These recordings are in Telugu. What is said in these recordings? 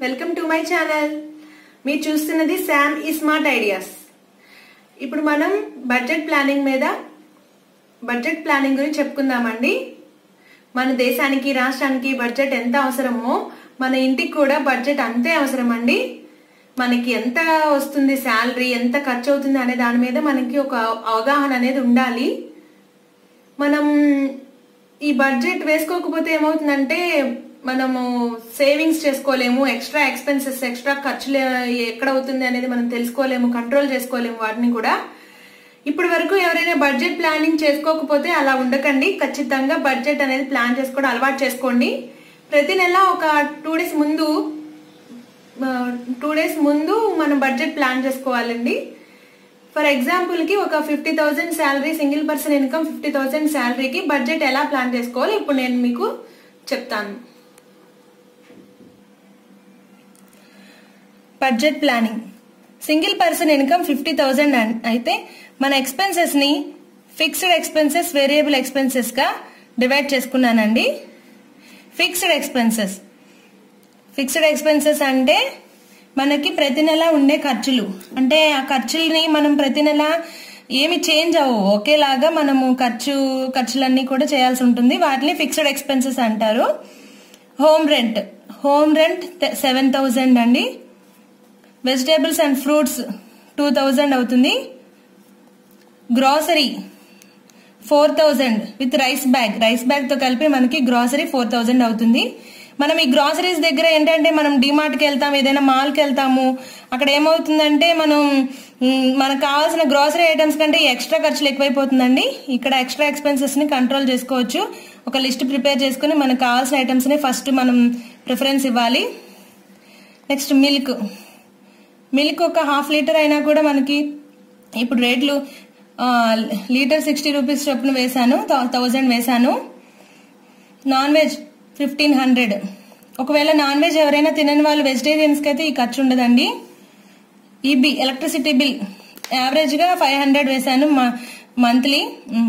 వెల్కమ్ టు మై ఛానల్ మీరు చూస్తున్నది శామ్ ఈ స్మార్ట్ ఐడియాస్ ఇప్పుడు మనం బడ్జెట్ ప్లానింగ్ మీద బడ్జెట్ ప్లానింగ్ గురించి చెప్పుకుందామండి మన దేశానికి రాష్ట్రానికి బడ్జెట్ ఎంత అవసరమో మన ఇంటికి కూడా బడ్జెట్ అంతే అవసరం అండి మనకి ఎంత వస్తుంది శాలరీ ఎంత ఖర్చు అవుతుంది అనే దాని మీద మనకి ఒక అవగాహన అనేది ఉండాలి మనం ఈ బడ్జెట్ వేసుకోకపోతే ఏమవుతుందంటే మనము సేవింగ్స్ చేసుకోలేము ఎక్స్ట్రా ఎక్స్పెన్సెస్ ఎక్స్ట్రా ఖర్చులు ఎక్కడ అవుతుంది అనేది మనం తెలుసుకోలేము కంట్రోల్ చేసుకోలేము వాటిని కూడా ఇప్పటి వరకు ఎవరైనా బడ్జెట్ ప్లానింగ్ చేసుకోకపోతే అలా ఉండకండి ఖచ్చితంగా బడ్జెట్ అనేది ప్లాన్ చేసుకోవడం అలవాటు చేసుకోండి ప్రతి నెల ఒక టూ డేస్ ముందు టూ డేస్ ముందు మనం బడ్జెట్ ప్లాన్ చేసుకోవాలండి ఫర్ ఎగ్జాంపుల్ కి ఒక fifty thousand salary single person income fifty thousand శాలరీకి బడ్జెట్ ఎలా ప్లాన్ చేసుకోవాలి ఇప్పుడు నేను మీకు చెప్తాను budget planning single person income fifty thousand అయితే మన ఎక్స్పెన్సెస్ ని ఫిక్స్డ్ ఎక్స్పెన్సెస్ వేరియబుల్ ఎక్స్పెన్సెస్ గా డివైడ్ చేసుకున్నానండి ఫిక్స్డ్ ఎక్స్పెన్సెస్ ఫిక్స్డ్ ఎక్స్పెన్సెస్ అంటే మనకి ప్రతి నెల ఉండే ఖర్చులు అంటే ఆ ఖర్చుల్ని మనం ప్రతి నెల ఏమి చేంజ్ అవ్వవు ఒకేలాగా మనము ఖర్చు ఖర్చులన్నీ కూడా చేయాల్సి ఉంటుంది వాటిని ఫిక్స్డ్ ఎక్స్పెన్సెస్ అంటారు home rent home rent seven thousand అండి vegetables and fruits two thousand అవుతుంది grocery four thousand with rice bag rice bag తో కలిపి మనకి గ్రాసరీ ఫోర్ థౌజండ్ అవుతుంది మనం ఈ గ్రాసరీస్ దగ్గర ఏంటంటే మనం డిమార్ట్కి వెళ్తాం ఏదైనా మాల్కి వెళ్తాము అక్కడ ఏమవుతుందంటే మనం మ్, మనకు కావాల్సిన గ్రాసరీ ఐటమ్స్ కంటే ఎక్స్ట్రా ఖర్చులు ఎక్కువైపోతుందండి ఇక్కడ ఎక్స్ట్రా ఎక్స్పెన్సెస్ ని కంట్రోల్ చేసుకోవచ్చు ఒక లిస్ట్ ప్రిపేర్ చేసుకుని మనకు కావాల్సిన ఐటమ్స్ ని ఫస్ట్ మనం ప్రిఫరెన్స్ ఇవ్వాలి నెక్స్ట్ మిల్క్ మిల్క్ ఒక హాఫ్ లీటర్ అయినా కూడా మనకి ఇప్పుడు రేట్లు ఆ, లీటర్ సిక్స్టీ రూపీస్ చొప్పున వేశాను థౌజండ్ వేశాను నాన్ వెజ్ ఫిఫ్టీన్ హండ్రెడ్ ఒకవేళ నాన్ వెజ్ ఎవరైనా తినని వాళ్ళు వెజిటేరియన్స్ కి అయితే ఈ ఖర్చు ఉండదండి ఈ బి ఎలక్ట్రిసిటీ బిల్ యావరేజ్ గా ఫైవ్ హండ్రెడ్ వేశాను మంత్లీ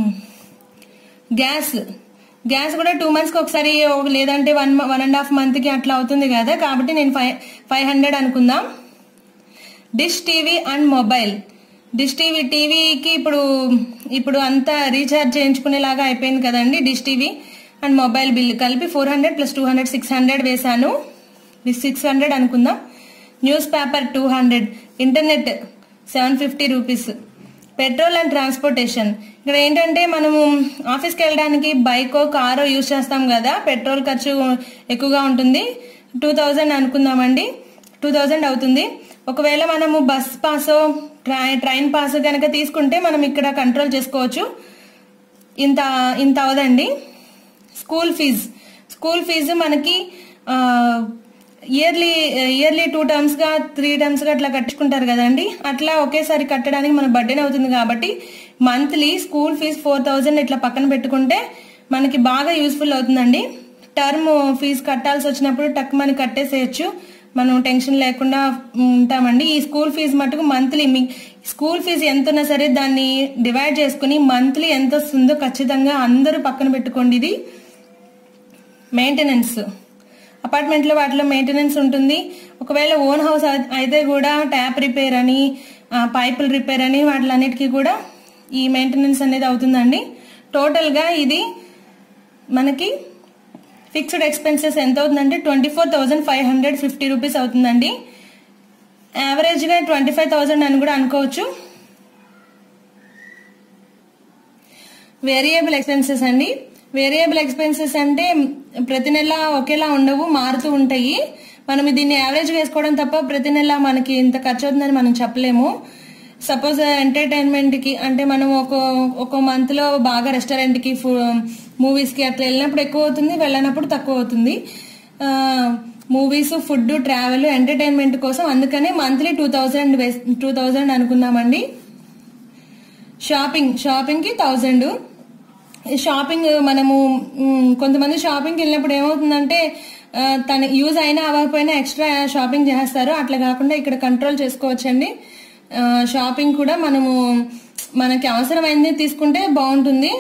గ్యాస్ గ్యాస్ కూడా టూ మంత్స్ కి ఒకసారి ఒక- లేదంటే one one and half month కి అట్లా అవుతుంది కదా కాబట్టి నేను ఫైవ్ ఫైవ్ హండ్రెడ్ అనుకుందాం dish TV and mobile dish TV టీవీకి ఇప్పుడు ఇప్పుడు అంతా రీఛార్జ్ చేయించుకునేలాగా అయిపోయింది కదండి dish TV and mobile bill కలిపి four hundred plus two hundred six hundred వేశాను సిక్స్ హండ్రెడ్ అనుకుందాం news paper two hundred internet seven fifty rupees petrol and transportation ఇక్కడ ఏంటంటే మనము ఆఫీస్కి వెళ్ళడానికి బైకో కారో యూజ్ చేస్తాం కదా పెట్రోల్ ఖర్చు ఎక్కువగా ఉంటుంది టూ థౌజండ్ అనుకుందామండి టూ థౌజండ్ అవుతుంది ఒకవేళ మనము బస్ పాసో ట్రై- ట్రైన్ పాస్ కనుక తీసుకుంటే మనం ఇక్కడ కంట్రోల్ చేసుకోవచ్చు ఇంత ఇంత అవదండి స్కూల్ ఫీజు స్కూల్ ఫీజు మనకి ఇయర్లీ ఇయర్లీ టూ టర్మ్స్ గా త్రీ టర్మ్స్ గా అట్లా కట్టుకుంటారు కదండి అట్లా ఒకేసారి కట్టడానికి మన బర్డెన్ అవుతుంది కాబట్టి monthly school fees four thousand ఇట్లా పక్కన పెట్టుకుంటే మనకి బాగా యూస్ఫుల్ అవుతుందండి టర్మ్ ఫీజు కట్టాల్సి వచ్చినప్పుడు టక్ మని కట్టేసేయచ్చు మనం టెన్షన్ లేకుండా ఉంటామండి ఈ స్కూల్ ఫీజు మటుకు మంత్లీ మీ స్కూల్ ఫీజు ఎంత ఉన్నా సరే దాన్ని డివైడ్ చేసుకుని మంత్లీ ఎంత వస్తుందో ఖచ్చితంగా అందరూ పక్కన పెట్టుకోండి ఇది మెయింటెనెన్స్ అపార్ట్మెంట్ లో వాటిలో మెయింటెనెన్స్ ఉంటుంది ఒకవేళ ఓన్ హౌస్ అయితే కూడా ట్యాప్ రిపేర్ అని ఆ, పైపుల్ రిపేర్ అని వాటిలన్నిటికీ కూడా ఈ మెయింటెనెన్స్ అనేది అవుతుందండి టోటల్ గా ఇది మనకి ఫిక్స్డ్ ఎక్స్పెన్సెస్ ఎంత అవుతుందంటే twenty four thousand five hundred fifty rupees అవుతుందండి యావరేజ్ గా ట్వంటీ ఫైవ్ థౌసండ్ అని కూడా అనుకోవచ్చు వేరియబుల్ ఎక్స్పెన్సెస్ అండి వేరియబుల్ ఎక్స్పెన్సెస్ అంటే ప్రతి నెల ఒకేలా ఉండవు మారుతూ ఉంటాయి మనం దీన్ని యావరేజ్ వేసుకోవడం తప్ప ప్రతి నెల మనకి ఇంత ఖర్చు అవుతుందని మనం చెప్పలేము సపోజ్ ఎంటర్టైన్మెంట్ కి అంటే మనం ఒక ఒక మంత్ లో బాగా రెస్టారెంట్ కి మూవీస్ కి అట్లా వెళ్ళినప్పుడు ఎక్కువ అవుతుంది వెళ్ళనప్పుడు తక్కువ అవుతుంది మూవీస్ ఫుడ్ ట్రావెల్ ఎంటర్టైన్మెంట్ కోసం అందుకనే monthly two thousand two thousand అనుకున్నామండి షాపింగ్ షాపింగ్ కి థౌజండ్ షాపింగ్ మనము మ్, కొంతమంది షాపింగ్ వెళ్ళినప్పుడు ఏమవుతుందంటే ఆ, తన యూజ్ అయినా అవ్వకపోయినా ఎక్స్ట్రా షాపింగ్ చేస్తారు అట్లా కాకుండా ఇక్కడ కంట్రోల్ చేసుకోవచ్చండి ఆ, షాపింగ్ కూడా మనము మనకి అవసరమైంది తీసుకుంటే బాగుంటుంది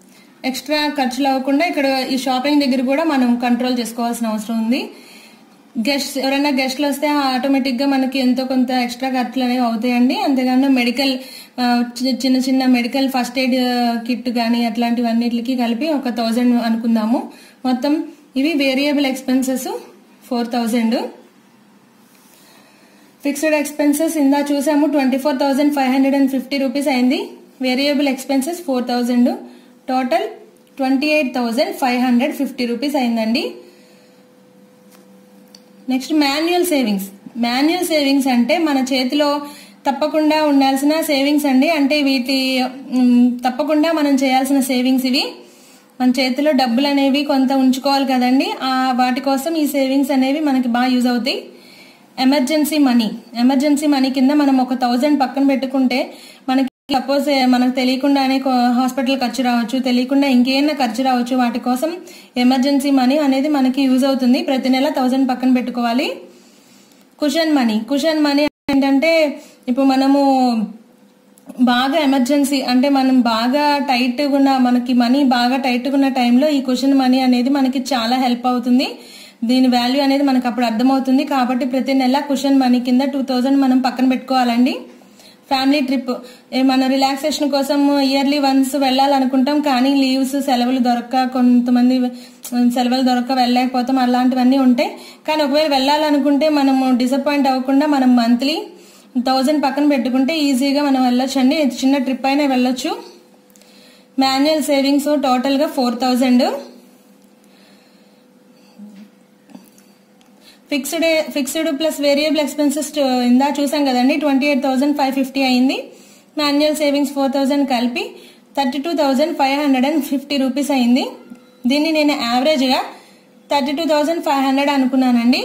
ఎక్స్ట్రా ఖర్చులు అవ్వకుండా ఇక్కడ ఈ షాపింగ్ దగ్గర కూడా మనం కంట్రోల్ చేసుకోవాల్సిన అవసరం ఉంది గెస్ట్ ఎవరైనా గెస్ట్లు వస్తే ఆటోమేటిక్ గా మనకి ఎంతో కొంత ఎక్స్ట్రా ఖర్చులు అనేవి అవుతాయండి అంతేకాకుండా మెడికల్ ఆ, చి- చిన్న చిన్న మెడికల్ ఫస్ట్ ఎయిడ్ కిట్ కానీ అట్లాంటివన్నిటికి కలిపి ఒక థౌజండ్ అనుకుందాము మొత్తం ఇవి variable expenses four thousand fixed expenses ఇందా చూసాము twenty four thousand five hundred and fifty rupees అయింది variable expenses four thousand total twenty eight thousand five hundred fifty rupees అయిందండి next manual savings manual savings అంటే మన చేతిలో తప్పకుండా ఉండాల్సిన సేవింగ్స్ అండి అంటే వీటి మ్, తప్పకుండా మనం చేయాల్సిన సేవింగ్స్ ఇవి మన చేతిలో డబ్బులు అనేవి కొంత ఉంచుకోవాలి కదండి ఆ వాటి కోసం ఈ సేవింగ్స్ అనేవి మనకి బాగా యూజ్ అవుతాయి ఎమర్జెన్సీ మనీ ఎమర్జెన్సీ మనీ కింద మనం ఒక థౌజండ్ పక్కన పెట్టుకుంటే మనకి సపోజ్ మనకు తెలియకుండానే హాస్పిటల్ ఖర్చు రావచ్చు తెలియకుండా ఇంకేమైనా ఖర్చు రావచ్చు వాటి కోసం ఎమర్జెన్సీ మనీ అనేది మనకి యూజ్ అవుతుంది ప్రతి నెల థౌజండ్ పక్కన పెట్టుకోవాలి కుషన్ మనీ కుషన్ మనీ ఏంటంటే ఇప్పుడు మనము బాగా ఎమర్జెన్సీ అంటే మనం బాగా టైట్ ఉన్న మనకి మనీ బాగా టైట్ ఉన్న టైంలో ఈ కుషన్ మనీ అనేది మనకి చాలా హెల్ప్ అవుతుంది దీని వాల్యూ అనేది మనకు అప్పుడు అర్థమవుతుంది కాబట్టి ప్రతి నెల కుషన్ మనీ కింద టూ థౌజండ్ మనం పక్కన పెట్టుకోవాలండి ఫ్యామిలీ ట్రిప్ మన రిలాక్సేషన్ కోసం ఇయర్లీ వన్స్ వెళ్ళాలనుకుంటాం కానీ లీవ్స్ సెలవులు దొరక్క కొంతమంది సెలవులు దొరక్క వెళ్ళలేకపోతాం అలాంటివన్నీ ఉంటాయి కానీ ఒకవేళ వెళ్ళాలనుకుంటే మనము డిసప్పాయింట్ అవ్వకుండా మనం మంత్లీ థౌజండ్ పక్కన పెట్టుకుంటే ఈజీగా మనం వెళ్ళొచ్చండి చిన్న ట్రిప్ అయినా వెళ్ళొచ్చు మాన్యువల్ సేవింగ్స్ టోటల్ గా four thousand fixed fixed plus variable expenses ఇందా చూసాం కదండి twenty eight thousand five fifty అయింది మాన్యువల్ సేవింగ్స్ ఫోర్ థౌసండ్ కలిపి thirty two thousand five hundred and fifty rupees అయింది దీన్ని నేను యావరేజ్గా thirty two thousand five hundred అనుకున్నానండి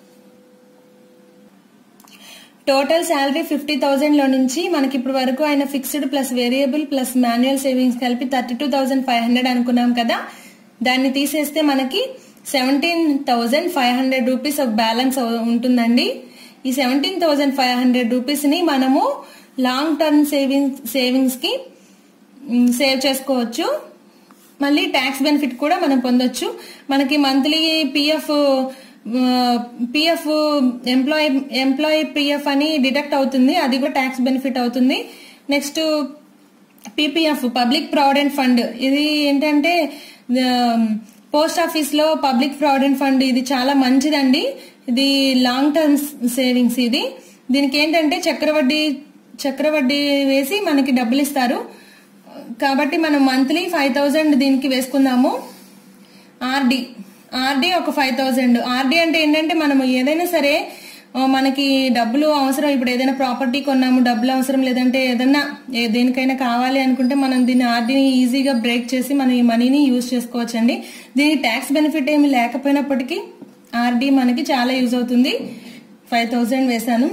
టోటల్ శాలరీ ఫిఫ్టీ థౌసండ్ లో నుంచి మనకి ఇప్పుడు వరకు ఆయన fixed plus variable plus manual savings కలిపి thirty two thousand five hundred అనుకున్నాం కదా దాన్ని తీసేస్తే మనకి seventeen thousand five hundred rupees ఒక బ్యాలెన్స్ ఉంటుందండి ఈ seventeen thousand five hundred rupees ని మనము లాంగ్ టర్మ్ సేవింగ్స్ సేవింగ్స్ కి సేవ్ చేసుకోవచ్చు మళ్ళీ ట్యాక్స్ బెనిఫిట్ కూడా మనం పొందొచ్చు మనకి monthly PF PF employee employee PF అని డిడక్ట్ అవుతుంది అది కూడా ట్యాక్స్ బెనిఫిట్ అవుతుంది next PPF public provident fund ఇది ఏంటంటే పోస్ట్ ఆఫీస్ లో పబ్లిక్ ప్రావిడెంట్ ఫండ్ ఇది చాలా మంచిదండి ఇది లాంగ్ టర్మ్ సేవింగ్స్ ఇది దీనికి ఏంటంటే చక్రవడ్డీ చక్రవడ్డీ వేసి మనకి డబ్బులు ఇస్తారు కాబట్టి మనం మంత్లీ ఫైవ్ థౌజండ్ దీనికి వేసుకుందాము ఆర్డి ఆర్డి ఒక ఫైవ్ థౌజండ్ ఆర్డి అంటే ఏంటంటే మనం ఏదైనా సరే ఆ, మనకి డబ్బులు అవసరం ఇప్పుడు ఏదైనా ప్రాపర్టీ కొన్నాము డబ్బులు అవసరం లేదంటే ఏదైనా ఏ- దేనికైనా కావాలి అనుకుంటే మనం దీన్ని ఆర్డీని ఈజీగా బ్రేక్ చేసి మనం ఈ మనీని యూజ్ చేసుకోవచ్చండి దీనికి ట్యాక్స్ బెనిఫిట్ ఏమి లేకపోయినప్పటికీ ఆర్డి మనకి చాలా యూజ్ అవుతుంది ఫైవ్ థౌజండ్ వేశాను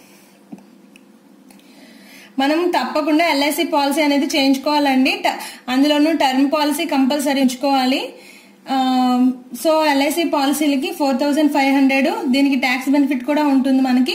మనం తప్పకుండా ఎల్ఐసి పాలసీ అనేది చేయించుకోవాలండి ట- అందులోనూ టర్మ్ పాలసీ కంపల్సరీ ఉంచుకోవాలి ఆ, సో ఎల్ఐసి పాలసీలకి ఫోర్ థౌజండ్ ఫైవ్ హండ్రెడ్ దీనికి ట్యాక్స్ బెనిఫిట్ కూడా ఉంటుంది మనకి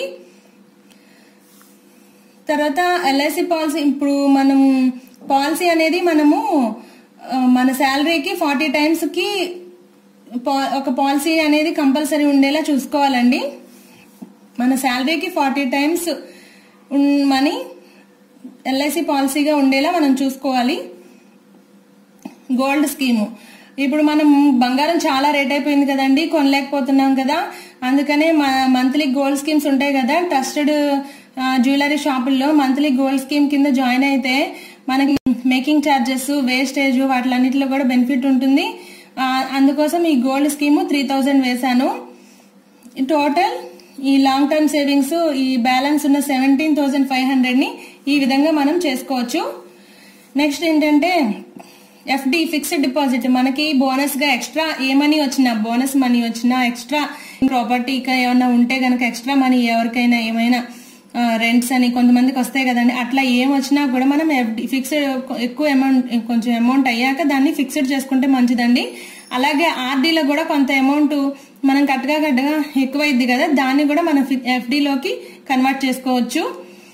తర్వాత ఎల్ఐసి పాలసీ ఇప్పుడు మనం పాలసీ అనేది మనము ఆ, మన శాలరీకి ఫార్టీ టైమ్స్ కి పా- ఒక పాలసీ అనేది కంపల్సరీ ఉండేలా చూసుకోవాలండి మన శాలరీకి ఫార్టీ టైమ్స్ మనీ ఎల్ఐసి పాలసీగా ఉండేలా మనం చూసుకోవాలి గోల్డ్ స్కీము ఇప్పుడు మనం బంగారం చాలా రేట్ అయిపోయింది కదండి కొనలేకపోతున్నాం కదా అందుకనే మంత్లీ గోల్డ్ స్కీమ్స్ ఉంటాయి కదా ట్రస్టెడ్ జ్యువెలరీ షాపుల్లో మంత్లీ గోల్డ్ స్కీమ్ కింద జాయిన్ అయితే మనకి మేకింగ్ ఛార్జెస్ వేస్టేజ్ వాటిలన్నిటిలో కూడా బెనిఫిట్ ఉంటుంది ఆ, అందుకోసం ఈ గోల్డ్ స్కీము త్రీ థౌజండ్ వేశాను టోటల్ ఈ లాంగ్ టర్మ్ సేవింగ్స్ ఈ బ్యాలెన్స్ ఉన్న సెవెంటీన్ థౌసండ్ ఫైవ్ హండ్రెడ్ ని ఈ విధంగా మనం చేసుకోవచ్చు నెక్స్ట్ ఏంటంటే ఎఫ్డి ఫిక్స్డ్ డిపాజిట్ మనకి బోనస్ గా ఎక్స్ట్రా ఏ మనీ వచ్చినా బోనస్ మనీ వచ్చినా ఎక్స్ట్రా ప్రాపర్టీ ఏమైనా ఉంటే గనక ఎక్స్ట్రా మనీ ఎవరికైనా ఏమైనా రెంట్స్ అని కొంతమందికి వస్తాయి కదండి అట్లా ఏం వచ్చినా కూడా మనం ఎఫ్డి ఫిక్స్డ్ ఎక్కువ అమౌంట్ కొంచెం అమౌంట్ అయ్యాక దాన్ని ఫిక్స్డ్ చేసుకుంటే మంచిదండి అలాగే ఆర్డీలో కూడా కొంత అమౌంట్ మనం కట్టగా కట్టగా ఎక్కువైద్ది కదా దాన్ని కూడా మనం ఎఫ్డీలోకి కన్వర్ట్ చేసుకోవచ్చు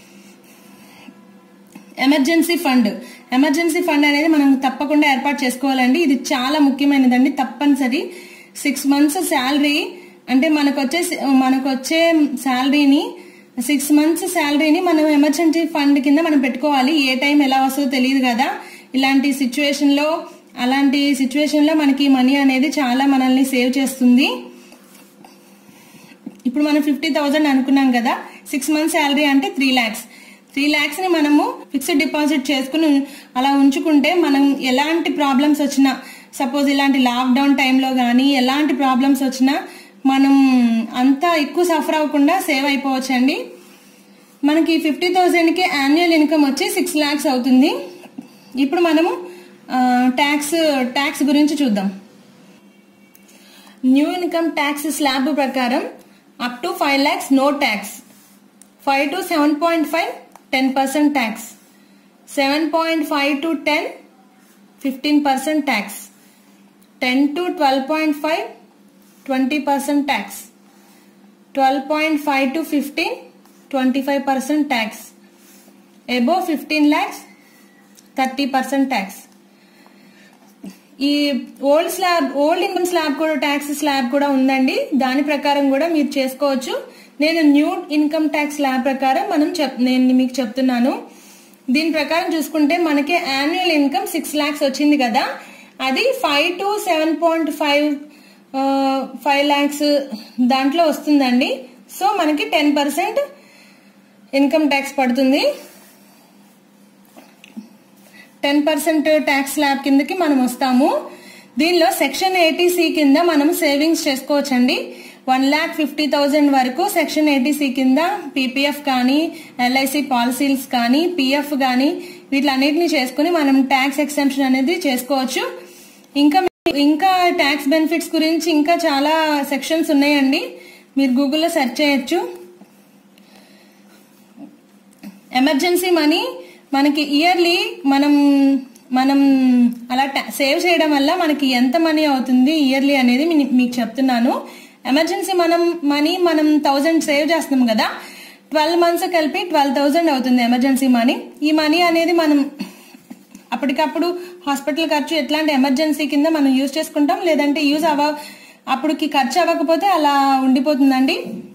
ఎమర్జెన్సీ ఫండ్ ఎమర్జెన్సీ ఫండ్ అనేది మనం తప్పకుండా ఏర్పాటు చేసుకోవాలండి ఇది చాలా ముఖ్యమైనదండి తప్పనిసరి సిక్స్ మంత్స్ శాలరీ అంటే మనకు వచ్చే మనకు వచ్చే శాలరీని సిక్స్ మంత్స్ శాలరీని మనం ఎమర్జెన్సీ ఫండ్ కింద మనం పెట్టుకోవాలి ఏ టైం ఎలా వస్తుందో తెలియదు కదా ఇలాంటి సిచ్యువేషన్ లో అలాంటి సిచ్యువేషన్ లో మనకి మనీ అనేది చాలా మనల్ని సేవ్ చేస్తుంది ఇప్పుడు మనం ఫిఫ్టీ థౌసండ్ అనుకున్నాం కదా సిక్స్ మంత్స్ శాలరీ అంటే త్రీ ల్యాక్స్ త్రీ ల్యాక్స్ ని మనము ఫిక్స్డ్ డిపాజిట్ చేసుకుని అలా ఉంచుకుంటే మనం ఎలాంటి ప్రాబ్లమ్స్ వచ్చినా సపోజ్ ఇలాంటి లాక్డౌన్ టైంలో కానీ ఎలాంటి ప్రాబ్లమ్స్ వచ్చినా మనం అంతా ఎక్కువ సఫర్ అవ్వకుండా సేవ్ అయిపోవచ్చు అండి మనకి ఫిఫ్టీ థౌజండ్కి యాన్యువల్ ఇన్కమ్ వచ్చి సిక్స్ ల్యాక్స్ అవుతుంది ఇప్పుడు మనము ట్యాక్స్ ట్యాక్స్ గురించి చూద్దాం న్యూ ఇన్కమ్ ట్యాక్స్ స్లాబ్ ప్రకారం up to five lakhs no tax five to seven point five ten percent tax seven point five to ten fifteen percent tax ten to twelve point five twenty percent tax twelve point five to fifteen twenty five percent tax above fifteen lakhs thirty percent tax ఈ old slab old income slab కూడా ట్యాక్స్ స్లాబ్ కూడా ఉందండి దాని ప్రకారం కూడా మీరు చేసుకోవచ్చు నేను న్యూ ఇన్కమ్ ట్యాక్స్ స్లాబ్ ప్రకారం మనం చెప్ నేను మీకు చెప్తున్నాను దీని ప్రకారం చూసుకుంటే మనకి యాన్యువల్ ఇన్కమ్ సిక్స్ లాక్స్ వచ్చింది కదా అది five to seven point five five lakhs దాంట్లో వస్తుందండి సో మనకి టెన్ పర్సెంట్ ఇన్కమ్ ట్యాక్స్ పడుతుంది టెన్ పర్సెంట్ ట్యాక్స్ స్లాబ్ కిందకి మనం వస్తాము దీనిలో సెక్షన్ ఏటీసీ కింద మనం సేవింగ్స్ చేసుకోవచ్చండి వన్ ల్యాక్ ఫిఫ్టీ థౌజండ్ వరకు సెక్షన్ ఏటీసీ కింద పీపీఎఫ్ కానీ ఎల్ఐసి పాలసీస్ కానీ పిఎఫ్ కానీ వీటిలన్నిటిని చేసుకుని మనం ట్యాక్స్ ఎక్సెంప్షన్ అనేది చేసుకోవచ్చు ఇంకా ఇంకా ట్యాక్స్ బెనిఫిట్స్ గురించి ఇంకా చాలా సెక్షన్స్ ఉన్నాయండి మీరు గూగుల్లో సెర్చ్ చేయొచ్చు ఎమర్జెన్సీ మనీ మనకి ఇయర్లీ మనం మనం అలా సేవ్ చేయడం వల్ల మనకి ఎంత మనీ అవుతుంది ఇయర్లీ అనేది మీకు చెప్తున్నాను ఎమర్జెన్సీ మనం మనీ మనం థౌజండ్ సేవ్ చేస్తున్నాం కదా ట్వెల్వ్ మంత్స్ కలిపి ట్వెల్వ్ థౌజండ్ అవుతుంది ఎమర్జెన్సీ మనీ ఈ మనీ అనేది మనం అప్పటికప్పుడు హాస్పిటల్ ఖర్చు ఎట్లాంటి ఎమర్జెన్సీ కింద మనం యూజ్ చేసుకుంటాం లేదంటే యూజ్ అవ్వ అప్పటికి ఖర్చు అవ్వకపోతే అలా ఉండిపోతుందండి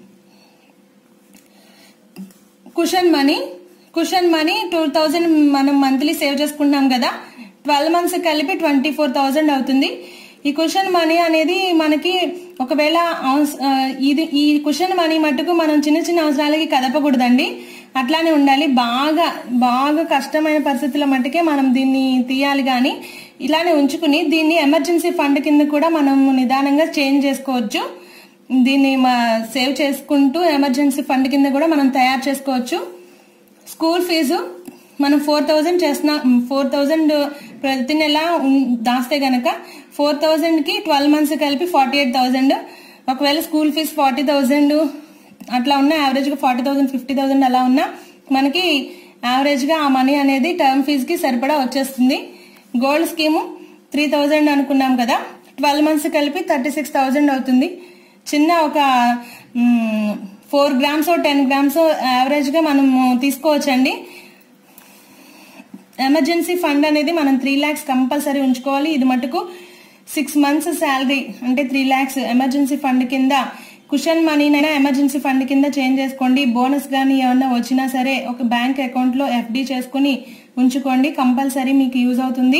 cushion money cushion money two thousand మనం మంత్లీ సేవ్ చేసుకుంటున్నాం కదా ట్వెల్వ్ మంత్స్ కలిపి ట్వంటీ ఫోర్ థౌజండ్ అవుతుంది ఈ కుషన్ మనీ అనేది మనకి ఒకవేళ ఇది ఈ కుషన్ మనీ మట్టుకు మనం చిన్న చిన్న అవసరాలకి కదపకూడదండి అట్లానే ఉండాలి బాగా బాగా కష్టమైన పరిస్థితుల మట్టుకే మనం దీన్ని తీయాలి కానీ ఇలానే ఉంచుకుని దీన్ని ఎమర్జెన్సీ ఫండ్ కింద కూడా మనం నిదానంగా చేంజ్ చేసుకోవచ్చు దీన్ని సేవ్ చేసుకుంటూ ఎమర్జెన్సీ ఫండ్ కింద కూడా మనం తయారు చేసుకోవచ్చు స్కూల్ ఫీజు మనం ఫోర్ థౌజండ్ చేస్తున్నా ఫోర్ థౌజండ్ ప్రతి నెల దాస్తే గనక ఫోర్ థౌజండ్ కి ట్వెల్వ్ మంత్స్ కలిపి ఫార్టీ ఎయిట్ థౌజండ్ ఒకవేళ స్కూల్ ఫీజు ఫార్టీ థౌజండ్ అట్లా ఉన్నా యావరేజ్ గా ఫార్టీ థౌసండ్ ఫిఫ్టీ థౌసండ్ అలా ఉన్నా మనకి యావరేజ్ గా ఆ మనీ అనేది టర్మ్ ఫీజ్ కి సరిపడా వచ్చేస్తుంది గోల్డ్ స్కీము త్రీ థౌజండ్ అనుకున్నాం కదా ట్వెల్వ్ మంత్స్ కలిపి థర్టీ సిక్స్ థౌజండ్ అవుతుంది చిన్న ఒక four grams ten grams average గా మనం తీసుకోవచ్చండి ఎమర్జెన్సీ ఫండ్ అనేది మనం త్రీ ల్యాక్స్ కంపల్సరీ ఉంచుకోవాలి ఇది మటుకు సిక్స్ మంత్స్ శాలరీ అంటే త్రీ ల్యాక్స్ ఎమర్జెన్సీ ఫండ్ కింద కుషన్ మనీనైనా ఎమర్జెన్సీ ఫండ్ కింద చేంజ్ చేసుకోండి బోనస్ కానీ ఏమన్నా వచ్చినా సరే ఒక బ్యాంక్ అకౌంట్ లో ఎఫ్డి చేసుకుని ఉంచుకోండి కంపల్సరీ మీకు యూజ్ అవుతుంది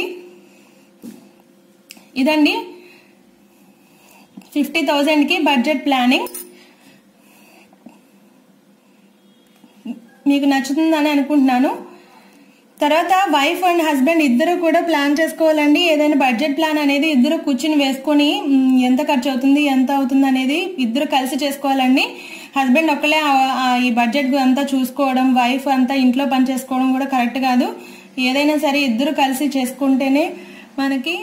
ఇదండి ఫిఫ్టీ థౌజండ్ కి బడ్జెట్ ప్లానింగ్ మీకు నచ్చుతుందని అనుకుంటున్నాను తర్వాత వైఫ్ అండ్ హస్బెండ్ ఇద్దరు కూడా ప్లాన్ చేసుకోవాలండి ఏదైనా బడ్జెట్ ప్లాన్ అనేది ఇద్దరు కూర్చుని వేసుకొని మ్, ఎంత ఖర్చు అవుతుంది ఎంత అవుతుంది అనేది ఇద్దరు కలిసి చేసుకోవాలండి హస్బెండ్ ఒక్కలే ఆ- ఆ ఈ బడ్జెట్ అంతా చూసుకోవడం వైఫ్ అంతా ఇంట్లో పని చేసుకోవడం కూడా కరెక్ట్ కాదు ఏదైనా సరే ఇద్దరు కలిసి చేసుకుంటేనే మనకి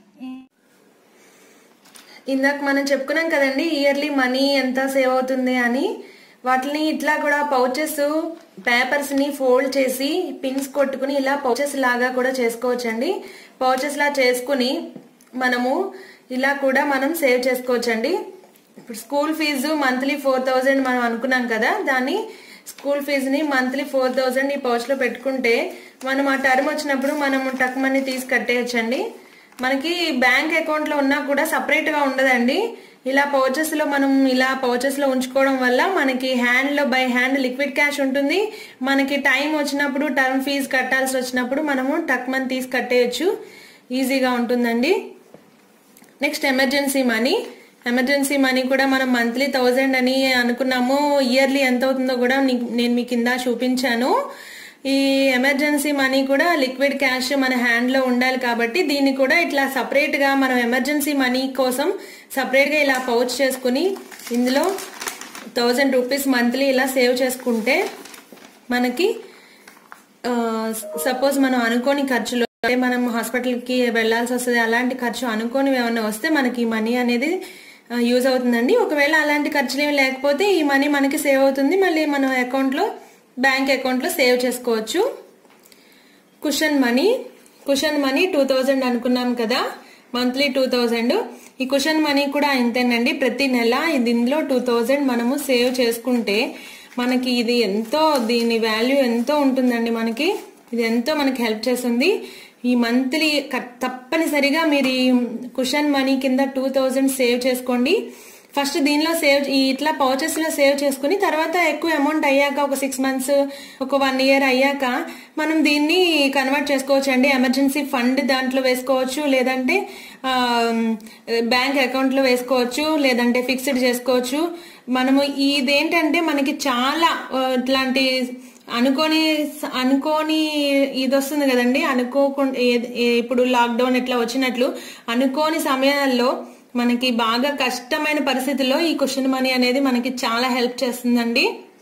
ఇందాక మనం చెప్పుకున్నాం కదండి ఇయర్లీ మనీ ఎంత సేవ్ అవుతుంది అని వాటిని ఇట్లా కూడా పౌచెస్ పేపర్స్ ని ఫోల్డ్ చేసి పిన్స్ కొట్టుకుని ఇలా పౌచెస్ లాగా కూడా చేసుకోవచ్చండి పౌచెస్ లా చేసుకుని మనము ఇలా కూడా మనం సేవ్ చేసుకోవచ్చండి ఇప్పుడు school fees monthly four thousand మనం అనుకున్నాం కదా దాన్ని స్కూల్ ఫీజుని మంత్లీ ఫోర్ థౌజండ్ ఈ పౌచ్ లో పెట్టుకుంటే మనం ఆ టర్మ్ వచ్చినప్పుడు మనం టక్ మనీ తీసి కట్టేయచ్చండి మనకి బ్యాంక్ అకౌంట్ లో ఉన్నా కూడా సపరేట్ గా ఉండదండి ఇలా పౌచెస్ లో మనం ఇలా పౌచెస్ లో ఉంచుకోవడం వల్ల మనకి హ్యాండ్ లో బై హ్యాండ్ లిక్విడ్ క్యాష్ ఉంటుంది మనకి టైం వచ్చినప్పుడు టర్మ్ ఫీజు కట్టాల్సి వచ్చినప్పుడు మనము టక్ మని తీసి కట్టేయచ్చు ఈజీగా ఉంటుందండి next emergency money emergency money కూడా మనం మంత్లీ థౌజండ్ అని అనుకున్నాము ఇయర్లీ ఎంత అవుతుందో కూడా నీ- నేను మీ కింద చూపించాను ఈ ఎమర్జెన్సీ మనీ కూడా లిక్విడ్ క్యాష్ మన హ్యాండ్ లో ఉండాలి కాబట్టి దీన్ని కూడా ఇట్లా సపరేట్ గా మనం ఎమర్జెన్సీ మనీ కోసం సపరేట్ గా ఇలా పౌచ్ చేసుకుని ఇందులో థౌజండ్ రూపీస్ మంత్లీ ఇలా సేవ్ చేసుకుంటే మనకి సపోజ్ మనం అనుకోని ఖర్చులు అంటే మనం హాస్పిటల్ కి వెళ్లాల్సి వస్తుంది అలాంటి ఖర్చు అనుకోని ఏమైనా వస్తే మనకి ఈ మనీ అనేది యూజ్ అవుతుందండి ఒకవేళ అలాంటి ఖర్చులు ఏమి లేకపోతే ఈ మనీ మనకి సేవ్ అవుతుంది మళ్ళీ మనం అకౌంట్ లో బ్యాంక్ అకౌంట్ లో సేవ్ చేసుకోవచ్చు cushion money cushion money two thousand అనుకున్నాం కదా మంత్లీ టూ థౌజండ్ ఈ కుషన్ మనీ కూడా ఇంతేనండి ప్రతి నెల దీనిలో టూ థౌజండ్ మనము సేవ్ చేసుకుంటే మనకి ఇది ఎంతో దీని వాల్యూ ఎంతో ఉంటుందండి మనకి ఇది ఎంతో మనకి హెల్ప్ చేస్తుంది ఈ మంత్లీ తప్పనిసరిగా మీరు ఈ కుషన్ మనీ కింద టూ థౌజండ్ సేవ్ చేసుకోండి ఫస్ట్ దీనిలో సేవ్ ఈ ఇట్లా పౌచెస్ లో సేవ్ చేసుకుని తర్వాత ఎక్కువ అమౌంట్ అయ్యాక ఒక సిక్స్ మంత్స్ ఒక వన్ ఇయర్ అయ్యాక మనం దీన్ని కన్వర్ట్ చేసుకోవచ్చు అండి ఎమర్జెన్సీ ఫండ్ దాంట్లో వేసుకోవచ్చు లేదంటే బ్యాంక్ అకౌంట్ లో వేసుకోవచ్చు లేదంటే ఫిక్స్డ్ చేసుకోవచ్చు మనము ఇదేంటంటే మనకి చాలా ఆ, ఇట్లాంటి అనుకోని అనుకోని ఇది వస్తుంది కదండి అనుకోకుండా ఏ- ఏ- ఇప్పుడు లాక్డౌన్ ఇట్లా వచ్చినట్లు అనుకోని సమయాల్లో మనకి బాగా కష్టమైన పరిస్థితుల్లో ఈ క్వశ్చన్ మనీ అనేది మనకి చాలా హెల్ప్ చేస్తుందండి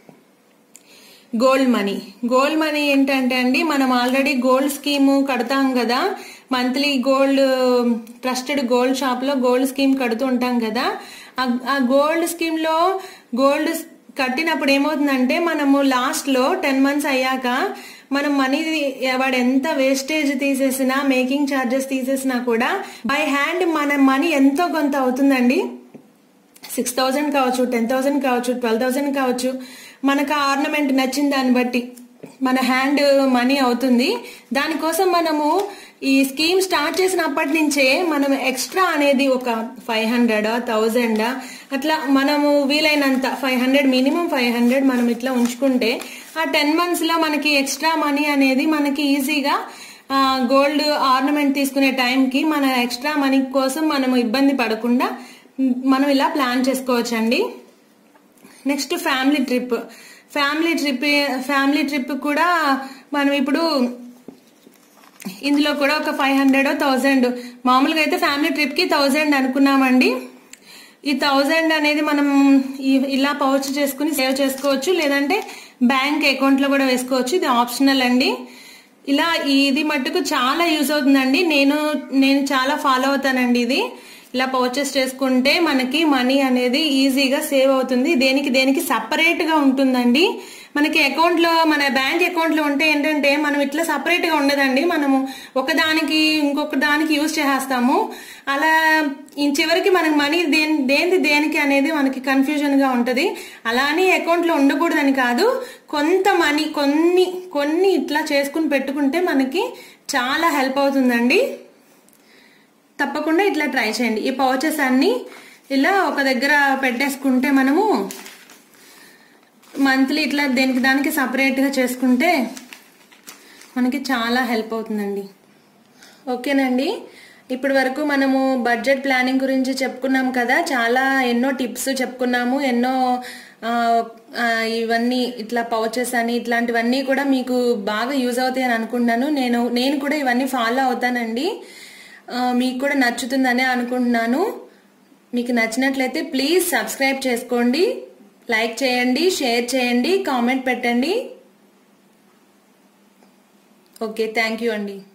గోల్డ్ మనీ గోల్డ్ మనీ ఏంటంటే అండి మనం ఆల్రెడీ గోల్డ్ స్కీమ్ కడతాం కదా monthly gold trusted gold shop లో గోల్డ్ స్కీమ్ కడుతూ ఉంటాం కదా ఆ- ఆ గోల్డ్ స్కీమ్ లో గోల్డ్ కట్టినప్పుడు ఏమవుతుందంటే మనము లాస్ట్ లో టెన్ మంత్స్ అయ్యాక మనం మనీ వాడు ఎంత వేస్టేజ్ తీసేసినా మేకింగ్ ఛార్జెస్ తీసేసినా కూడా బై హ్యాండ్ మన మనీ ఎంతో కొంత అవుతుందండి సిక్స్ థౌజండ్ కావచ్చు టెన్ థౌసండ్ కావచ్చు ట్వెల్వ్ థౌసండ్ కావచ్చు మనకు ఆ ఆర్నమెంట్ నచ్చిన దాన్ని బట్టి మన హ్యాండ్ మనీ అవుతుంది దానికోసం మనము ఈ స్కీమ్ స్టార్ట్ చేసినప్పటి నుంచే మనం ఎక్స్ట్రా అనేది ఒక ఫైవ్ హండ్రెడ్ థౌజండ్ అట్లా మనము వీలైనంత five hundred minimum five hundred మనం ఇట్లా ఉంచుకుంటే ఆ టెన్ మంత్స్ లో మనకి ఎక్స్ట్రా మనీ అనేది మనకి ఈజీగా గోల్డ్ ఆర్నమెంట్ తీసుకునే టైంకి మన ఎక్స్ట్రా మనీ కోసం మనము ఇబ్బంది పడకుండా మనం ఇలా ప్లాన్ చేసుకోవచ్చండి next family trip family trip family trip కూడా మనం ఇప్పుడు ఇందులో కూడా ఒక ఫైవ్ హండ్రెడ్ థౌజండ్ మామూలుగా అయితే ఫ్యామిలీ ట్రిప్ కి థౌజండ్ అనుకున్నామండి ఈ థౌజండ్ అనేది మనం ఈ- ఇలా పౌచ్ చేసుకుని సేవ్ చేసుకోవచ్చు లేదంటే బ్యాంక్ అకౌంట్ లో కూడా వేసుకోవచ్చు ఇది ఆప్షనల్ అండి ఇలా ఇది మట్టుకు చాలా యూజ్ అవుతుందండి నేను నేను చాలా ఫాలో అవుతానండి ఇది ఇలా పర్చేస్ చేసుకుంటే మనకి మనీ అనేది ఈజీగా సేవ్ అవుతుంది దేనికి దేనికి సపరేట్ గా ఉంటుందండి మనకి అకౌంట్ లో మన బ్యాంక్ అకౌంట్ లో ఉంటే ఏంటంటే మనం ఇట్లా సపరేట్ గా ఉండదండి మనము ఒకదానికి ఇంకొక దానికి యూజ్ చేసేస్తాము అలా ఈ చివరికి మనకి మనీ దేని దేనిది దేనికి అనేది మనకి కన్ఫ్యూజన్ గా ఉంటది అలా అని అకౌంట్ లో ఉండకూడదని కాదు కొంత మనీ కొన్ని కొన్ని ఇట్లా చేసుకుని పెట్టుకుంటే మనకి చాలా హెల్ప్ అవుతుందండి తప్పకుండా ఇట్లా ట్రై చేయండి ఈ పౌచెస్ అన్ని ఇలా ఒక దగ్గర పెట్టేసుకుంటే మనము మంత్లీ ఇట్లా దేనికి దానికి సపరేట్ గా చేసుకుంటే మనకి చాలా హెల్ప్ అవుతుందండి ఓకేనండి ఇప్పటి వరకు మనము బడ్జెట్ ప్లానింగ్ గురించి చెప్పుకున్నాం కదా చాలా ఎన్నో టిప్స్ చెప్పుకున్నాము ఎన్నో ఆ, ఆ, ఇవన్నీ ఇట్లా పౌచెస్ అని ఇట్లాంటివన్నీ కూడా మీకు బాగా యూజ్ అవుతాయి అని అనుకుంటున్నాను నేను నేను కూడా ఇవన్నీ ఫాలో అవుతానండి ఆ, మీకు కూడా నచ్చుతుందని అనుకుంటున్నాను మీకు నచ్చినట్లయితే ప్లీజ్ సబ్స్క్రైబ్ చేసుకోండి లైక్ చేయండి షేర్ చేయండి కామెంట్ పెట్టండి ఓకే థ్యాంక్ యూ అండి